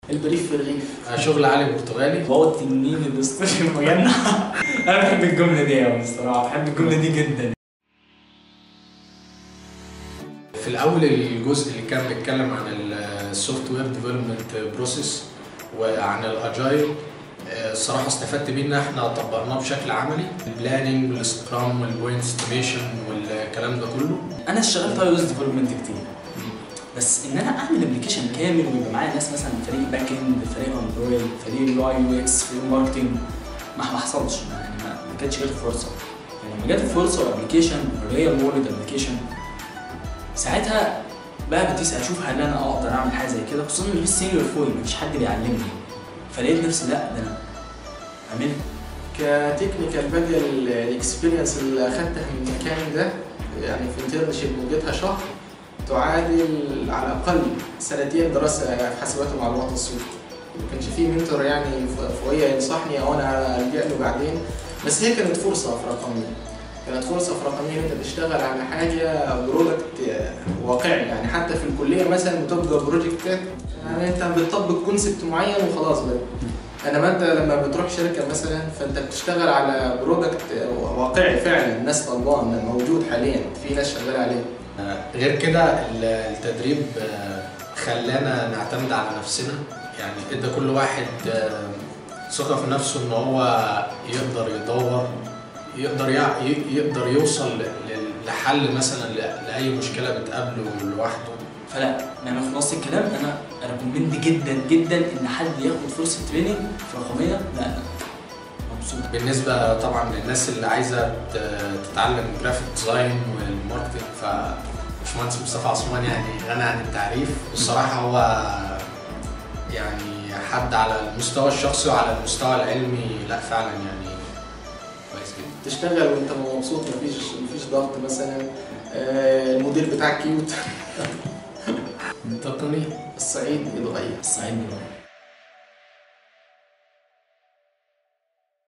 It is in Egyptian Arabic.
البريف في الرغيف شغل علي برتغالي هو التنين اللي في المجنة انا بحب الجمله دي قوي الصراحه بحب الجمله دي جدا في الاول الجزء اللي كان بيتكلم عن السوفت وير ديفلوبمنت بروسيس وعن الاجايل آه، الصراحه استفدت بيه ان احنا طبقناه بشكل عملي البلاننج والسكرام والبوينت استيميشن والكلام ده كله انا اشتغلت اي او اس ديفلوبمنت كتير بس ان انا اعمل ابلكيشن كامل ويبقى معايا ناس مثلا فريق باك اند فريق اندرويد فريق اليو اي يو اكس فريق ماركتنج ما ما حصلش يعني ما, ما كانتش جت فرصه يعني لما جت الفرصه وابلكيشن ريال وورلد ابلكيشن ساعتها بقى بتسال اشوف هل انا اقدر اعمل حاجه زي كده خصوصا ان مفيش سينيور فوق مفيش حد بيعلمني فلقيت نفسي لا ده انا اعملها كتكنيكال بادي الاكسبيرينس اللي اخدتها من المكان ده يعني في انترنشيب مدتها شهر تعادل على الاقل سنتين دراسه في حاسبات ومعلومات الصوت ما كانش فيه منتور يعني ف- فوقيا ينصحني او انا الجا له بعدين بس هي كانت فرصه في رقميه كانت فرصه في رقميه ان انت تشتغل على حاجه برودكت واقعي يعني حتى في الكليه مثلا بتبقى بروجكتات يعني انت بتطبق كونسبت معين وخلاص بقى انما انت لما بتروح شركه مثلا فانت بتشتغل على برودكت واقعي فعلا الناس طالباه موجود حاليا في ناس شغاله عليه آه، غير كده ال- التدريب آه، خلانا نعتمد على نفسنا يعني ادى كل واحد آه، ثقة في نفسه ان هو يقدر يدور يقدر يع- ي- يقدر يوصل ل- ل- لحل مثلا ل- لأي مشكلة بتقابله لوحده فلا يعني خلاص الكلام انا ريكومند جدا جدا ان حد ياخد فرصه تريننج في رقميه لا لا مبسوط بالنسبة طبعا للناس اللي عايزة ت- تتعلم جرافيك ديزاين والماركتنج ف باشمهندس مصطفى عثمان يعني غني عن التعريف الصراحة هو يعني حد على المستوى الشخصي وعلى المستوى العلمي لا فعلا يعني كويس جدا تشتغل وانت مبسوط مفيش مفيش ضغط مثلا آه، المدير بتاعك كيوت تقني الصعيد يتغير الصعيد بيبقى